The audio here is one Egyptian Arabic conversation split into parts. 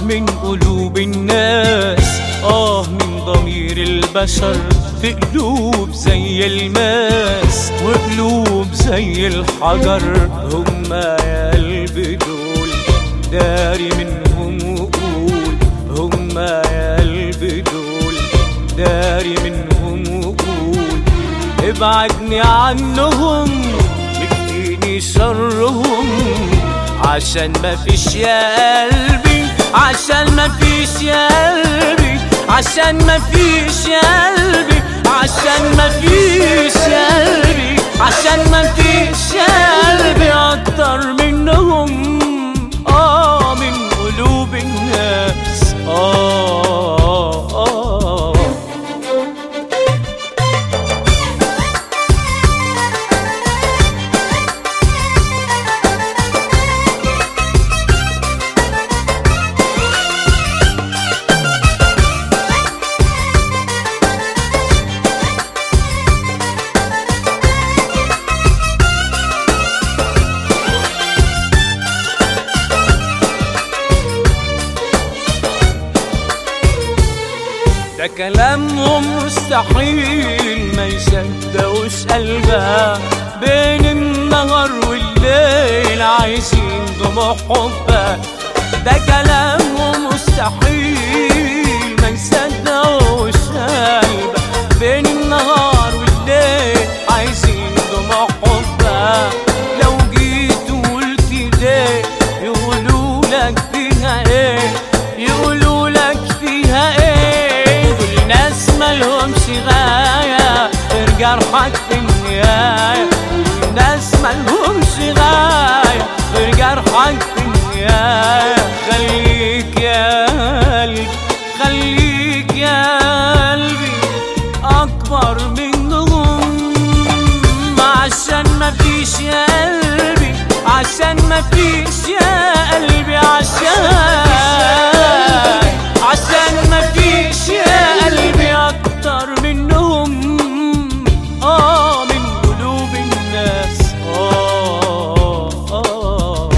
من قلوب الناس آه من ضمير البشر في قلوب زي الماس وقلوب زي الحجر هما يا قلبي دول داري منهم وقول هما يا قلبي دول داري منهم وقول ابعدني عنهم يكفيني شرهم عشان ما فيش يا قلبي عشان ما فيش يا قلبي عشان ما فيش يا قلبي عشان ما فيش يا قلبي عشان ما فيش يا قلبي اكتر منهم اه من قلوب الناس اه اه ده كلامهم مستحيل ما يصدقوش قلبها بين النهار والليل عايزين دموع حبها ده كلامهم مستحيل ما يصدقوش قلبها بين النهار والليل عايزين دموع حبها لو جيت وقلت ليه يقولوا لك فيها ايه يقولوا لك فيها ايه دول ناس مالهمش غاية غير جرحك في النهاية دول ناس مالهمش غاية غير جرحك في النهاية خليك يا قلبي خليك يا قلبي أكبر منهم عشان ما فيش يا قلبي عشان ما فيش يا قلبي عشان عشان ما فيش يا قلبي اكتر منهم اه من قلوب الناس اه اه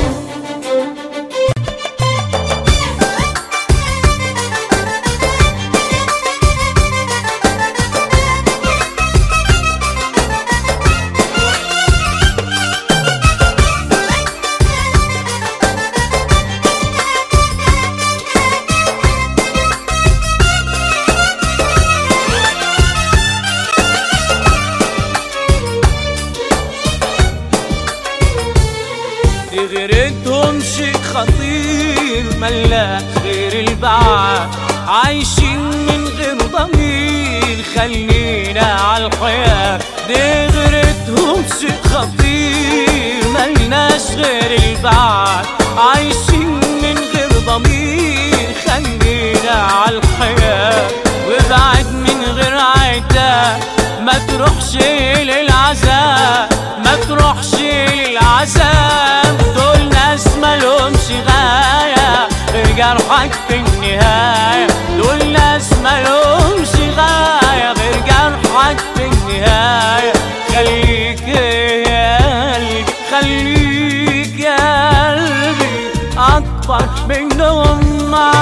دي غيرتهم شيء خطير ملاك غير البعاد عايشين من غير ضمير خلينا على الحياة دي غيرتهم شيء خطير ملناش غير البعاد عايشين من غير ضمير خلينا على الحياة وابعد من غير عتاب ما تروحش للعذاب ما تروحش للعذاب دول ناس مالهمش غاية غير جرحك في النهاية دول ناس مالهمش غاية غير جرحك في النهاية خليك يا قلبي خليك يا قلبي أكبر منهم